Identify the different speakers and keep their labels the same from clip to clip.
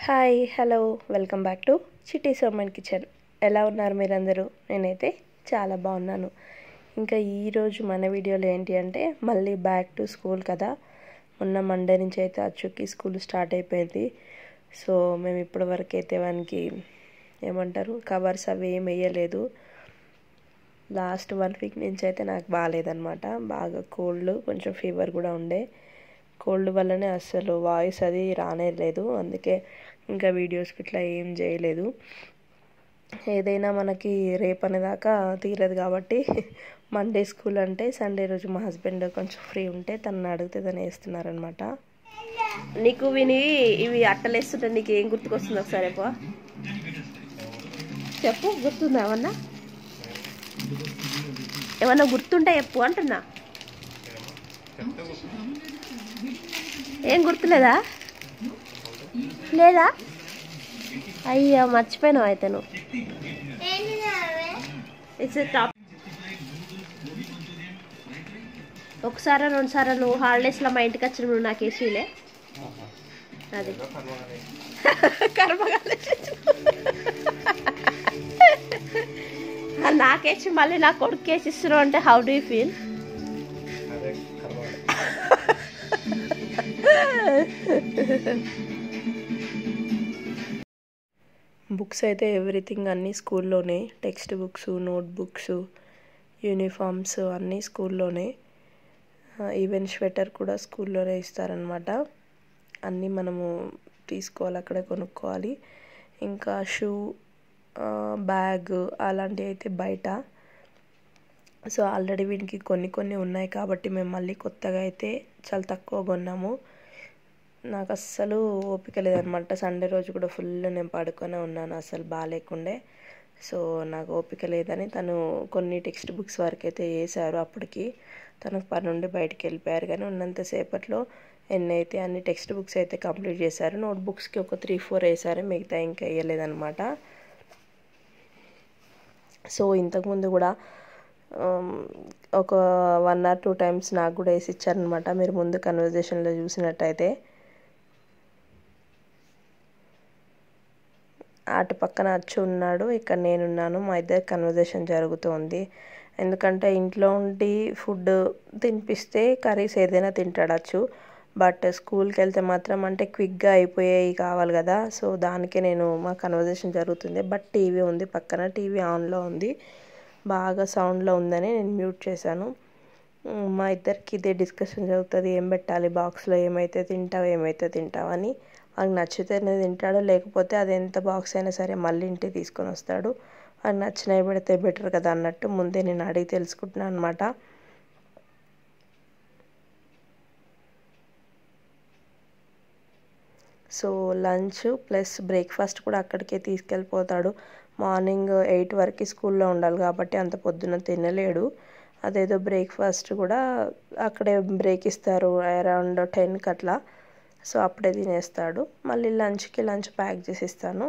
Speaker 1: hi hello welcome back to Chitti Soman kitchen ఎలా ఉన్నారు మీరందరూ నేనైతే చాలా బాగున్నాను ఇంకా ఈరోజు మన వీడియోలో ఏంటి అంటే మళ్ళీ బ్యాక్ టు స్కూల్ కదా మొన్న మండే నుంచి అయితే అచ్చుకి స్కూల్ స్టార్ట్ అయిపోయింది సో మేము ఇప్పటి వరకు అయితే వానికి ఏమంటారు కవర్స్ అవి ఏం వేయలేదు లాస్ట్ వన్ వీక్ నుంచి అయితే నాకు బాగాలేదనమాట బాగా కోల్డ్ కొంచెం ఫీవర్ కూడా ఉండే కోల్డ్ వల్లనే అస్సలు వాయిస్ అది రానే లేదు అందుకే ఇంకా వీడియోస్కి ఇట్లా ఏం చేయలేదు ఏదైనా మనకి రేపు అనేదాకా తీరదు కాబట్టి మండే స్కూల్ అంటే సండే రోజు మా హస్బెండ్ కొంచెం ఫ్రీ ఉంటే తనని అడిగితే తను వేస్తున్నారనమాట నీకు విని ఇవి అట్టలేస్తుంటే నీకు ఏం గుర్తుకొస్తుంది ఒకసారి పో చెప్పు గుర్తుందా ఏమన్నా ఏమన్నా గుర్తుంటే చెప్పు అంటున్నా ఏం గుర్తులేదా లేదా అయ్యా మర్చిపోయినావు అయితే నువ్వు ఇట్స్ టాప్ ఒకసారి రెండు సార్లు నువ్వు హాలిడేస్లో మా ఇంటికి వచ్చినప్పుడు నాకు వేసిలే అది కర్మగాలి నాకేసి మళ్ళీ నా కొడుకు వేసి ఇస్తున్నావు అంటే how do you feel books అయితే ఎవ్రీథింగ్ అన్నీ స్కూల్లోనే text books note books uniforms అన్నీ స్కూల్లోనే ఈవెన్ స్వెటర్ కూడా స్కూల్లోనే ఇస్తారనమాట అన్నీ మనము తీసుకోవాలి అక్కడే కొనుక్కోవాలి ఇంకా షూ బ్యాగ్ అలాంటివి అయితే బయట సో ఆల్రెడీ వీటికి కొన్ని కొన్ని ఉన్నాయి కాబట్టి మేము మళ్ళీ కొత్తగా అయితే చాలా తక్కువ కొన్నాము నాకు అస్సలు ఓపిక లేదనమాట సండే రోజు కూడా ఫుల్ నేను పడుకొనే ఉన్నాను అసలు బాగాలేకుండే సో నాకు ఓపిక లేదని తను కొన్ని టెక్స్ట్ బుక్స్ వరకు అయితే వేసారు అప్పటికి తనకు పని నుండి బయటికి వెళ్ళిపోయారు కానీ ఉన్నంతసేపట్లో ఎన్ని అయితే అన్ని టెక్స్ట్ బుక్స్ అయితే కంప్లీట్ చేశారు నోట్ బుక్స్కి ఒక త్రీ ఫోర్ వేసారు మిగతా ఇంకా వేయలేదనమాట సో ఇంతకుముందు కూడా ఒక వన్ ఆర్ టూ టైమ్స్ నాకు కూడా వేసి ఇచ్చారనమాట మీరు ముందు కన్వర్జేషన్లో చూసినట్టయితే అటు పక్కన అచ్చు ఉన్నాడు ఇక్కడ నేనున్నాను మా ఇద్దరి కన్వర్జేషన్ జరుగుతుంది ఎందుకంటే ఇంట్లో ఉండి ఫుడ్ తినిపిస్తే కర్రీస్ ఏదైనా తింటాడచ్చు బట్ స్కూల్కి వెళ్తే మాత్రం అంటే క్విక్గా అయిపోయేవి కావాలి కదా సో దానికే నేను మా కన్వర్జేషన్ జరుగుతుంది బట్ టీవీ ఉంది పక్కన టీవీ ఆన్లో ఉంది బాగా సౌండ్లో ఉందని నేను మ్యూట్ చేశాను మా ఇద్దరికి ఇదే డిస్కషన్ జరుగుతుంది ఏం పెట్టాలి బాక్స్లో ఏమైతే తింటావు ఏమైతే తింటావు అని వాడికి నచ్చితేనే తింటాడు లేకపోతే అది ఎంత బాక్స్ అయినా సరే మళ్ళీ ఇంటికి తీసుకొని వస్తాడు వాడికి నచ్చినవి పెడితే బెటర్ కదా అన్నట్టు ముందే నేను అడిగి తెలుసుకుంటున్నాను అనమాట సో లంచ్ ప్లస్ బ్రేక్ఫాస్ట్ కూడా అక్కడికే తీసుకెళ్ళిపోతాడు మార్నింగ్ ఎయిట్ వరకు స్కూల్లో ఉండాలి కాబట్టి అంత పొద్దున తినలేడు అదేదో బ్రేక్ఫాస్ట్ కూడా అక్కడే బ్రేక్ ఇస్తారు అరౌండ్ టెన్కి అట్లా సో అప్పుడే తినేస్తాడు మళ్ళీ లంచ్కి లంచ్ ప్యాక్ చేసి ఇస్తాను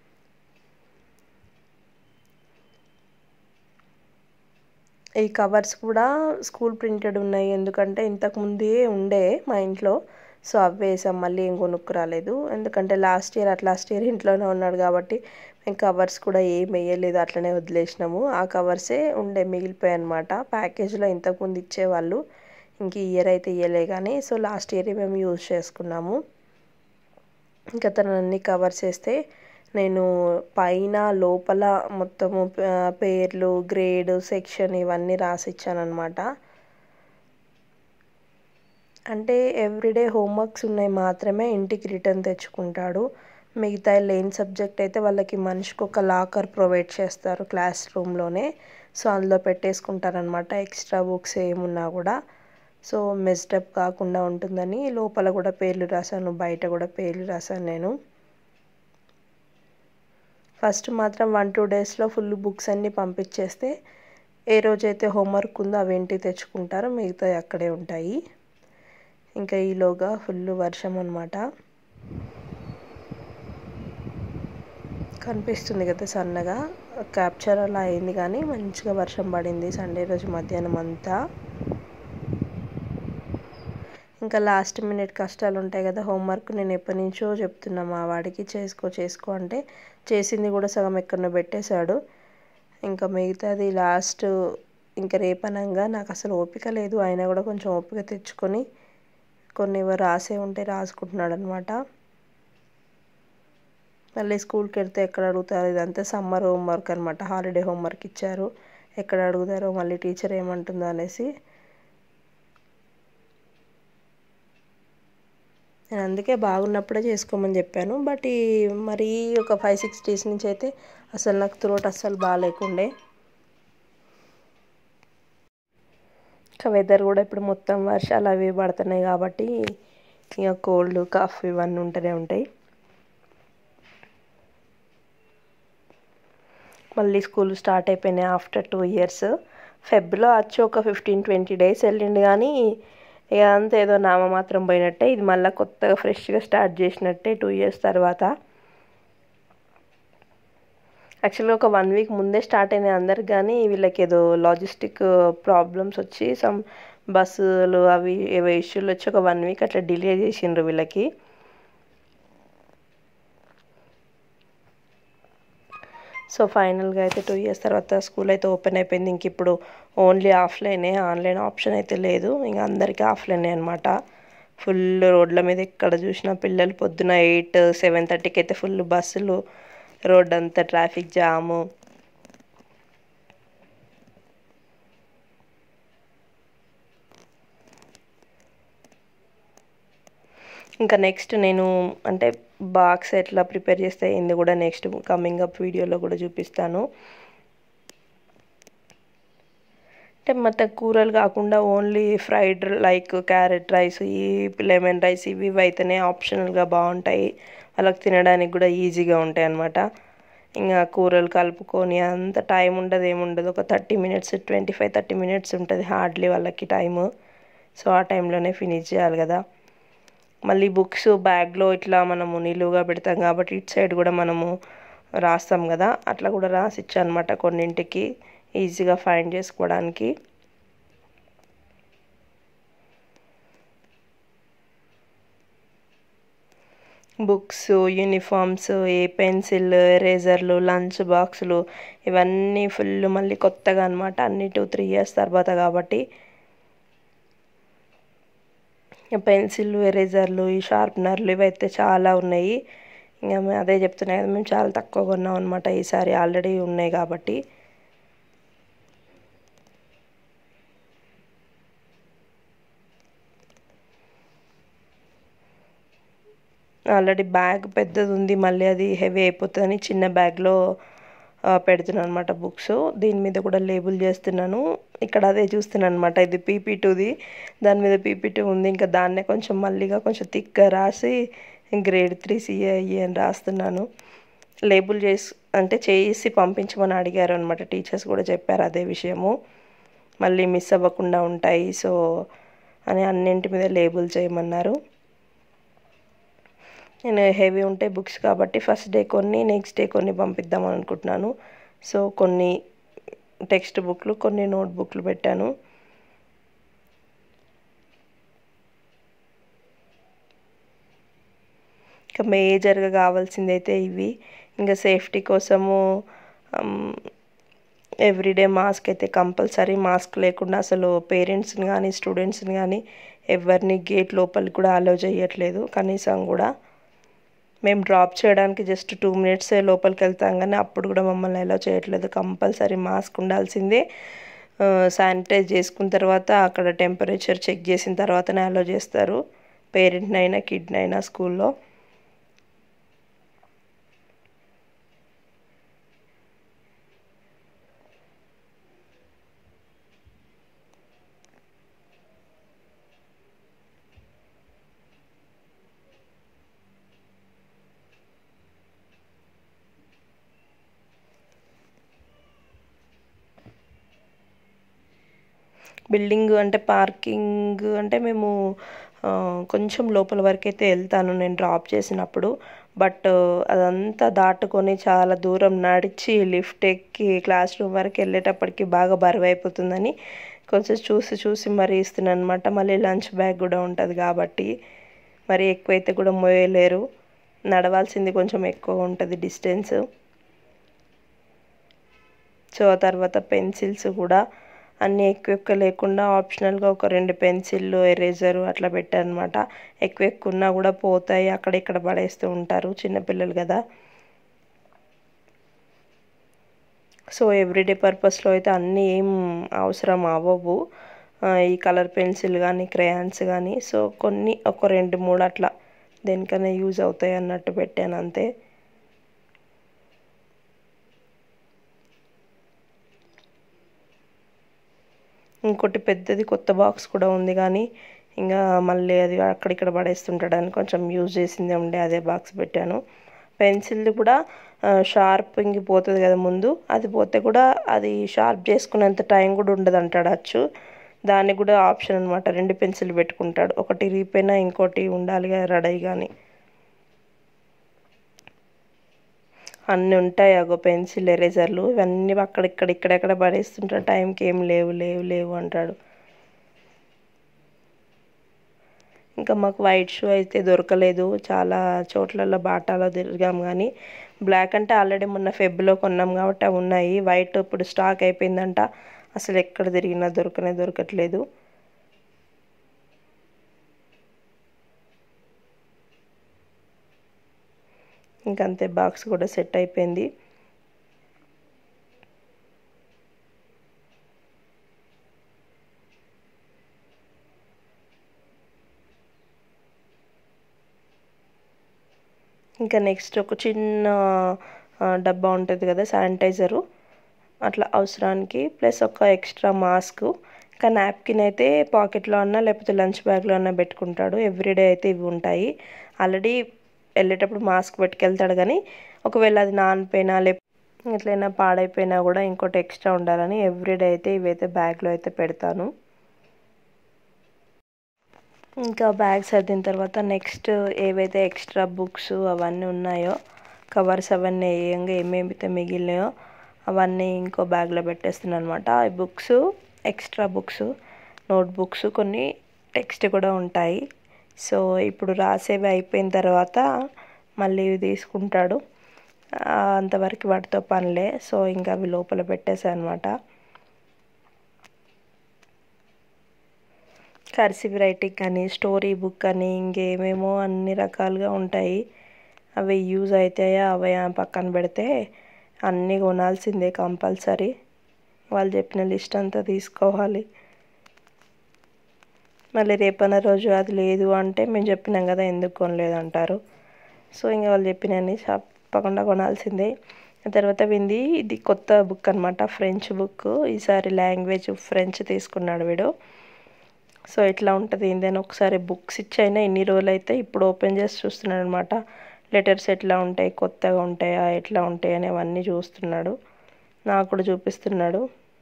Speaker 1: ఈ కవర్స్ కూడా స్కూల్ ప్రింటెడ్ ఉన్నాయి ఎందుకంటే ఇంతకుముందే ఉండే మా ఇంట్లో సో అవి వేసాం మళ్ళీ ఏం కొనుక్కు రాలేదు ఎందుకంటే లాస్ట్ ఇయర్ అట్లా లాస్ట్ ఇయర్ ఇంట్లోనే ఉన్నాడు కాబట్టి మేము కవర్స్ కూడా ఏం వేయలేదు అట్లనే వదిలేసినాము ఆ కవర్సే ఉండే మిగిలిపోయాయి అనమాట ప్యాకేజ్లో ఇంతకుముందు ఇచ్చేవాళ్ళు ఇంక ఈ ఇయర్ అయితే ఇయ్యలే కానీ సో లాస్ట్ ఇయర్ మేము యూజ్ చేసుకున్నాము ఇంకా తను అన్ని కవర్స్ వేస్తే నేను పైన లోపల మొత్తము పేర్లు గ్రేడ్ సెక్షన్ ఇవన్నీ రాసి ఇచ్చానమాట అంటే ఎవ్రీడే హోంవర్క్స్ ఉన్నాయి మాత్రమే ఇంటికి రిటర్న్ తెచ్చుకుంటాడు మిగతా లేని సబ్జెక్ట్ అయితే వాళ్ళకి మనిషికి ఒక లాకర్ ప్రొవైడ్ చేస్తారు క్లాస్ రూమ్లోనే సో అందులో పెట్టేసుకుంటారనమాట ఎక్స్ట్రా బుక్స్ ఏమున్నా కూడా సో మెస్డప్ కాకుండా ఉంటుందని లోపల కూడా పేర్లు రాశాను బయట కూడా పేర్లు రాశాను నేను ఫస్ట్ మాత్రం వన్ టూ డేస్లో ఫుల్ బుక్స్ అన్నీ పంపించేస్తే ఏ రోజైతే హోంవర్క్ ఉందో అవి ఇంటికి తెచ్చుకుంటారో మిగతావి అక్కడే ఉంటాయి ఇంకా ఈలోగా ఫుల్ వర్షం అనమాట కనిపిస్తుంది కదా సన్నగా క్యాప్చర్ అలా అయింది కానీ మంచిగా వర్షం పడింది సండే రోజు మధ్యాహ్నం అంతా ఇంకా లాస్ట్ మినిట్ కష్టాలు ఉంటాయి కదా హోంవర్క్ నేను ఎప్పటి నుంచో చెప్తున్నా మా వాడికి చేసుకో చేసుకో అంటే చేసింది కూడా సగం ఎక్కడో పెట్టేశాడు ఇంకా మిగతాది లాస్ట్ ఇంకా రేపనంగా నాకు అసలు ఓపిక లేదు అయినా కూడా కొంచెం ఓపిక తెచ్చుకొని కొన్ని రాసే ఉంటే రాసుకుంటున్నాడు అనమాట మళ్ళీ స్కూల్కి వెళ్తే ఎక్కడ అడుగుతారు ఇదంతా సమ్మర్ హోంవర్క్ అనమాట హాలిడే హోంవర్క్ ఇచ్చారు ఎక్కడ అడుగుతారో మళ్ళీ టీచర్ ఏమంటుందో అనేసి నేను అందుకే బాగున్నప్పుడే చేసుకోమని చెప్పాను బట్ ఈ మరీ ఒక ఫైవ్ సిక్స్ డేస్ నుంచి అయితే అసలు నాకు త్రోట్ అస్సలు బాగాలేకుండే ఇంకా వెదర్ కూడా ఇప్పుడు మొత్తం వర్షాలు అవి పడుతున్నాయి కాబట్టి ఇక కోల్డ్ కాఫ్ ఇవన్నీ ఉంటూనే ఉంటాయి మళ్ళీ స్కూల్ స్టార్ట్ అయిపోయినాయి ఆఫ్టర్ టూ ఇయర్స్ ఫెబ్లో వచ్చి ఒక ఫిఫ్టీన్ ట్వంటీ డేస్ వెళ్ళిండు కానీ ఇక అంతా ఏదో నామమాత్రం పోయినట్టే ఇది మళ్ళీ కొత్తగా ఫ్రెష్గా స్టార్ట్ చేసినట్టే టూ ఇయర్స్ తర్వాత యాక్చువల్గా ఒక వన్ వీక్ ముందే స్టార్ట్ అయినాయి అందరికి కానీ వీళ్ళకి ఏదో లాజిస్టిక్ ప్రాబ్లమ్స్ వచ్చి సమ్ బస్సులు అవి ఏవో ఇష్యూలు వచ్చి ఒక వన్ వీక్ అట్లా డిలే చేసిండ్రు వీళ్ళకి సో ఫైనల్గా అయితే టూ ఇయర్స్ తర్వాత స్కూల్ అయితే ఓపెన్ అయిపోయింది ఇంక ఇప్పుడు ఓన్లీ ఆఫ్లైనే ఆన్లైన్ ఆప్షన్ అయితే లేదు ఇంకా అందరికీ ఆఫ్లైనే అనమాట ఫుల్ రోడ్ల మీద ఎక్కడ చూసినా పిల్లలు పొద్దున ఎయిట్ సెవెన్ థర్టీకి అయితే ఫుల్ బస్సులు రోడ్ అంతా ట్రాఫిక్ జాము ఇంకా నెక్స్ట్ నేను అంటే బాక్స్ ఎట్లా ప్రిపేర్ చేస్తే ఇది కూడా నెక్స్ట్ కమింగ్ అప్ వీడియోలో కూడా చూపిస్తాను అంటే మొత్తం కూరలు కాకుండా only fried like carrot rice ఈ లెమన్ రైస్ ఇవి ఇవి అయితేనే ఆప్షనల్గా బాగుంటాయి వాళ్ళకి తినడానికి కూడా ఈజీగా ఉంటాయి అన్నమాట ఇంకా కూరలు కలుపుకొని అంత టైం ఉండదు ఏముండదు ఒక thirty minutes twenty five thirty minutes ఉంటుంది హార్డ్లీ వాళ్ళకి టైము సో ఆ టైంలోనే ఫినిష్ చేయాలి కదా మళ్ళీ బుక్స్ బ్యాగ్లో ఇట్లా మనము నిలువుగా పెడతాం కాబట్టి ఇటు సైడ్ కూడా మనము రాస్తాం కదా అట్లా కూడా రాసి అనమాట కొన్నింటికి ఈజీగా ఫైండ్ చేసుకోవడానికి బుక్స్ యూనిఫామ్స్ ఏ పెన్సిల్ ఎరేజర్లు లంచ్ బాక్సులు ఇవన్నీ ఫుల్ మళ్ళీ కొత్తగా అనమాట అన్ని టూ త్రీ ఇయర్స్ తర్వాత కాబట్టి పెన్సిల్ ఎరేజర్లు ఈ షార్ప్నర్లు ఇవైతే చాలా ఉన్నాయి ఇంకా మేము అదే చెప్తున్నాయి కదా మేము చాలా తక్కువ కొన్నాం అనమాట ఈసారి ఆల్రెడీ ఉన్నాయి కాబట్టి ఆల్రెడీ బ్యాగ్ పెద్దది ఉంది మళ్ళీ అది హెవీ అయిపోతుందని చిన్న బ్యాగ్లో పెడుతున్నాను అనమాట బుక్స్ దీని మీద కూడా లేబుల్ చేస్తున్నాను ఇక్కడ అదే చూస్తున్నాను అనమాట ఇది పీపీ టూది దాని మీద పీపీ టూ ఉంది ఇంకా దాన్నే కొంచెం మళ్ళీగా కొంచెం థిక్గా రాసి గ్రేడ్ త్రీ సిఐ అని రాస్తున్నాను లేబుల్ చేసి అంటే చేసి పంపించమని అడిగారు అనమాట టీచర్స్ కూడా చెప్పారు అదే విషయము మళ్ళీ మిస్ అవ్వకుండా ఉంటాయి సో అని అన్నింటి మీద లేబుల్ చేయమన్నారు నేను హెవీ ఉంటే బుక్స్ కాబట్టి ఫస్ట్ డే కొన్ని నెక్స్ట్ డే కొన్ని పంపిద్దాం అనుకుంటున్నాను సో కొన్ని టెక్స్ట్ బుక్లు కొన్ని నోట్ బుక్లు పెట్టాను ఇంకా మేజర్గా కావాల్సింది అయితే ఇవి ఇంకా సేఫ్టీ కోసము ఎవ్రీడే మాస్క్ అయితే కంపల్సరీ మాస్క్ లేకుండా అసలు పేరెంట్స్ని కానీ స్టూడెంట్స్ని కానీ ఎవరిని గేట్ లోపలికి కూడా అలౌ చేయట్లేదు కనీసం కూడా మేము డ్రాప్ చేయడానికి జస్ట్ టూ మినిట్స్ లోపలికి వెళ్తాం కానీ అప్పుడు కూడా మమ్మల్ని అలౌ చేయట్లేదు కంపల్సరీ మాస్క్ ఉండాల్సిందే శానిటైజ్ చేసుకున్న తర్వాత అక్కడ టెంపరేచర్ చెక్ చేసిన తర్వాతనే అలౌ చేస్తారు పేరెంట్నైనా కిడ్నైనా స్కూల్లో బిల్డింగ్ అంటే పార్కింగ్ అంటే మేము కొంచెం లోపల వరకు అయితే వెళ్తాను నేను డ్రాప్ చేసినప్పుడు బట్ అదంతా దాటుకొని చాలా దూరం నడిచి లిఫ్ట్ ఎక్కి క్లాస్ రూమ్ వరకు వెళ్ళేటప్పటికి బాగా బరువు అయిపోతుందని కొంచెం చూసి చూసి మరీ ఇస్తున్నాను అనమాట మళ్ళీ లంచ్ బ్యాగ్ కూడా ఉంటుంది కాబట్టి మరి ఎక్కువైతే కూడా మోయలేరు నడవాల్సింది కొంచెం ఎక్కువ ఉంటుంది డిస్టెన్స్ సో ఆ తర్వాత పెన్సిల్స్ కూడా అన్నీ ఎక్కువ ఎక్కువ లేకుండా ఆప్షనల్గా ఒక రెండు పెన్సిళ్ళు ఎరేజరు అట్లా పెట్టారనమాట ఎక్కువ ఎక్కువ ఉన్నా కూడా పోతాయి అక్కడ ఇక్కడ పడేస్తూ ఉంటారు చిన్నపిల్లలు కదా సో ఎవ్రీడే పర్పస్లో అయితే అన్నీ ఏం అవసరం అవ్వవు ఈ కలర్ పెన్సిల్ కానీ క్రేయాన్స్ కానీ సో కొన్ని ఒక రెండు మూడు అట్లా దేనికైనా యూజ్ అవుతాయి అన్నట్టు పెట్టాను అంతే ఇంకోటి పెద్దది కొత్త బాక్స్ కూడా ఉంది కానీ ఇంకా మళ్ళీ అది అక్కడిక్కడ పడేస్తుంటాడని కొంచెం యూజ్ చేసిందే ఉండే అదే బాక్స్ పెట్టాను పెన్సిల్ది కూడా షార్పింగ్ పోతుంది కదా ముందు అది పోతే కూడా అది షార్ప్ చేసుకునేంత టైం కూడా ఉండదు అంటాడు అచ్చు దానికి కూడా ఆప్షన్ అనమాట రెండు పెన్సిల్ పెట్టుకుంటాడు ఒకటి రీపైనా ఇంకోటి ఉండాలి రెడీ కానీ అన్నీ ఉంటాయి అగో పెన్సిల్ ఎరేజర్లు ఇవన్నీ అక్కడిక్కడ ఇక్కడెక్కడ పడేస్తుంటాడు టైంకి ఏం లేవు లేవు లేవు అంటాడు ఇంకా మాకు వైట్ షూ అయితే దొరకలేదు చాలా చోట్లలో బాటాలో తిరిగాం కానీ బ్లాక్ అంటే ఆల్రెడీ మొన్న ఫెబ్లో కొన్నాం కాబట్టి అవి ఉన్నాయి వైట్ ఇప్పుడు స్టాక్ అయిపోయిందంట అసలు ఎక్కడ తిరిగినా దొరకనే దొరకట్లేదు ఇంకంతే బాక్స్ కూడా సెట్ అయిపోయింది ఇంకా నెక్స్ట్ ఒక చిన్న డబ్బా ఉంటుంది కదా శానిటైజరు అట్లా అవసరానికి ప్లస్ ఒక ఎక్స్ట్రా మాస్క్ ఇంకా నాప్కిన్ అయితే పాకెట్లో అన్నా లేకపోతే లంచ్ బ్యాగ్లో అన్నా పెట్టుకుంటాడు ఎవ్రీడే అయితే ఇవి ఉంటాయి ఆల్రెడీ వెళ్ళేటప్పుడు మాస్క్ పెట్టుకెళ్తాడు కానీ ఒకవేళ అది నానిపోయినా లేకపోతే ఎట్లయినా పాడైపోయినా కూడా ఇంకోటి ఎక్స్ట్రా ఉండాలని ఎవ్రీడే అయితే ఇవైతే బ్యాగ్లో అయితే పెడతాను ఇంకా బ్యాగ్ సర్దిన తర్వాత నెక్స్ట్ ఏవైతే ఎక్స్ట్రా బుక్స్ అవన్నీ ఉన్నాయో కవర్స్ అవన్నీ వేయంగా ఏమేమైతే మిగిలినాయో అవన్నీ ఇంకో బ్యాగ్లో పెట్టేస్తున్నాను అనమాట ఈ books extra books note books కొన్ని టెక్స్ట్ కూడా ఉంటాయి సో ఇప్పుడు రాసేవి అయిపోయిన తర్వాత మళ్ళీ తీసుకుంటాడు అంతవరకు వాటితో పనిలే సో ఇంకా అవి లోపల పెట్టేసాయి అనమాట కర్సివ్ రైటింగ్ అని స్టోరీ బుక్ అని ఇంకేమేమో అన్ని రకాలుగా ఉంటాయి అవి యూజ్ అవుతాయా అవి పక్కన పెడితే అన్నీ కొనాల్సిందే కంపల్సరీ వాళ్ళు చెప్పిన లిస్ట్ అంతా తీసుకోవాలి మళ్ళీ రేపన్న రోజు అది లేదు అంటే మేము చెప్పినాం కదా ఎందుకు కొనలేదు అంటారు సో ఇంకా వాళ్ళు చెప్పినవి తప్పకుండా కొనాల్సిందే తర్వాత వింది ఇది కొత్త బుక్ అనమాట ఫ్రెంచ్ బుక్ ఈసారి లాంగ్వేజ్ ఫ్రెంచ్ తీసుకున్నాడు వీడు సో ఎట్లా ఉంటుంది ఏందని ఒకసారి బుక్స్ ఇచ్చైనా ఎన్ని రోజులు అయితే ఇప్పుడు ఓపెన్ చేసి చూస్తున్నాడు అనమాట లెటర్స్ ఎట్లా ఉంటాయి కొత్తగా ఉంటాయా ఎట్లా ఉంటాయి అని అవన్నీ చూస్తున్నాడు నాకు కూడా చూపిస్తున్నాడు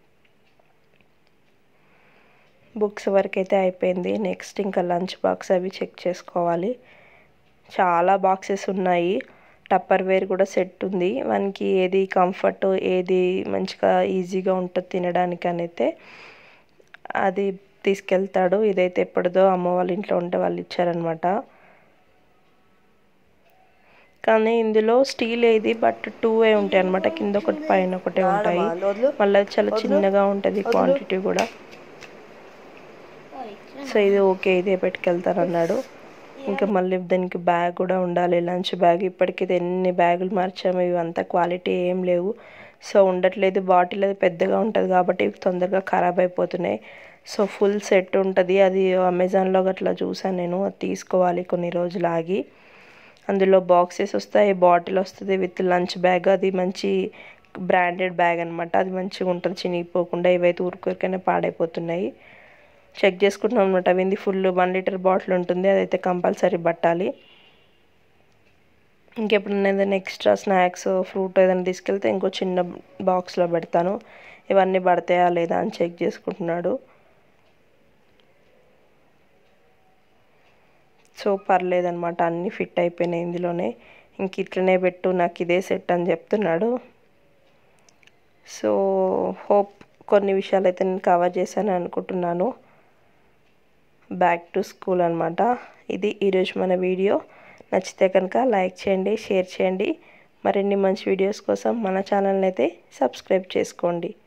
Speaker 1: బుక్స్ వరకు అయితే అయిపోయింది నెక్స్ట్ ఇంకా లంచ్ బాక్స్ అవి చెక్ చేసుకోవాలి చాలా బాక్సెస్ ఉన్నాయి టప్పర్ వేర్ కూడా సెట్ ఉంది మనకి ఏది కంఫర్ట్ ఏది మంచిగా ఈజీగా ఉంటుంది తినడానికి అని అయితే అది తీసుకెళ్తాడు ఇదైతే ఎప్పటిదో అమ్మ వాళ్ళ ఇంట్లో ఉంటే వాళ్ళు ఇచ్చారనమాట కానీ ఇందులో స్టీల్ ఏది బట్ టూ ఏ ఉంటాయి అనమాట కింద ఒకటి పైన ఒకటే ఉంటాయి మళ్ళీ చాలా చిన్నగా ఉంటుంది క్వాంటిటీ కూడా సో ఇది ఓకే ఇదే పెట్టుకెళ్తాను అన్నాడు ఇంకా మళ్ళీ దానికి బ్యాగ్ కూడా ఉండాలి లంచ్ బ్యాగ్ ఇప్పటికి ఎన్ని బ్యాగులు మార్చాము ఇవి అంతా క్వాలిటీ ఏం లేవు సో ఉండట్లేదు బాటిల్ అది పెద్దగా ఉంటుంది కాబట్టి తొందరగా ఖరాబ్ అయిపోతున్నాయి సో ఫుల్ సెట్ ఉంటుంది అది అమెజాన్లో గట్లా చూసాను నేను అది తీసుకోవాలి కొన్ని రోజులు ఆగి అందులో బాక్సెస్ వస్తాయి బాటిల్ వస్తుంది విత్ లంచ్ బ్యాగ్ అది మంచి బ్రాండెడ్ బ్యాగ్ అనమాట అది మంచిగా ఉంటుంది చినిగిపోకుండా ఇవైతే ఊరికొరికైనా పాడైపోతున్నాయి చెక్ చేసుకుంటున్నాం అనమాట అవింది ఫుల్ వన్ లీటర్ బాటిల్ ఉంటుంది అదైతే కంపల్సరీ పట్టాలి ఇంకెప్పుడైనా ఏదైనా ఎక్స్ట్రా స్నాక్స్ ఫ్రూట్ ఏదైనా తీసుకెళ్తే ఇంకో చిన్న బాక్స్లో పెడతాను ఇవన్నీ పడతాయా లేదా అని చెక్ చేసుకుంటున్నాడు సో పర్లేదనమాట అన్నీ ఫిట్ అయిపోయినాయి ఇందులోనే ఇంక ఇట్లనే పెట్టు నాకు ఇదే సెట్ అని చెప్తున్నాడు సో హోప్ కొన్ని విషయాలు అయితే నేను కవర్ చేశాను అనుకుంటున్నాను బ్యాక్ టు స్కూల్ అనమాట ఇది ఈరోజు మన వీడియో నచ్చితే కనుక లైక్ చేయండి షేర్ చేయండి మరిన్ని మంచి వీడియోస్ కోసం మన ఛానల్ని అయితే సబ్స్క్రైబ్ చేసుకోండి